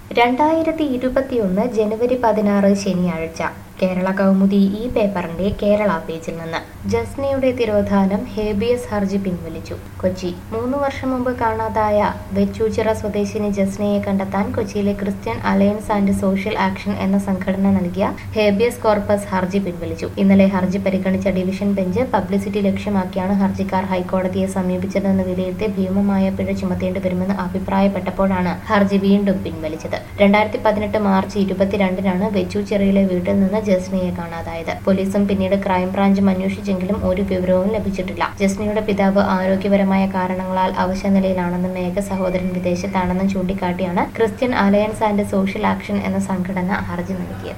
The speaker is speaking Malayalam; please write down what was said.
രണ്ടായിരത്തി ഇരുപത്തിയൊന്ന് ജനുവരി പതിനാറ് ശനിയാഴ്ച കേരള കൗമുദി ഈ പേപ്പറിന്റെ കേരള പേജിൽ നിന്ന് ജസ്നയുടെ തിരോധാനം ഹേബിയസ് ഹർജി പിൻവലിച്ചു കൊച്ചി മൂന്ന് വർഷം മുമ്പ് കാണാതായ വെച്ചൂച്ചിറ സ്വദേശിനി ജസ്നയെ കണ്ടെത്താൻ കൊച്ചിയിലെ Christian alliance and social action എന്ന സംഘടന നൽകിയ ഹേബിയസ് കോർപ്പസ് ഹർജി പിൻവലിച്ചു ഇന്നലെ ഹർജി പരിഗണിച്ച ഡിവിഷൻ ബെഞ്ച് പബ്ലിസിറ്റി ലക്ഷ്യമാക്കിയാണ് ഹർജിക്കാർ ഹൈക്കോടതിയെ സമീപിച്ചതെന്ന് വിലയിരുത്തി ഭീമമായ പിഴ ചുമത്തേണ്ടി വരുമെന്ന് അഭിപ്രായപ്പെട്ടപ്പോഴാണ് ഹർജി വീണ്ടും പിൻവലിച്ചത് രണ്ടായിരത്തി പതിനെട്ട് മാർച്ച് ഇരുപത്തിരണ്ടിനാണ് വെച്ചൂച്ചിറയിലെ വീട്ടിൽ നിന്ന് ജസ്നയെ കാണാതായത് പോലീസും പിന്നീട് ക്രൈംബ്രാഞ്ചും അന്വേഷിച്ചെങ്കിലും ഒരു വിവരവും ലഭിച്ചിട്ടില്ല ജസ്നയുടെ പിതാവ് ആരോഗ്യപരമായ കാരണങ്ങളാൽ അവശനിലയിലാണെന്നും ഏക സഹോദരൻ വിദേശത്താണെന്നും ചൂണ്ടിക്കാട്ടിയാണ് Christian alliance and social action എന്ന സംഘടന ഹർജി നൽകിയത്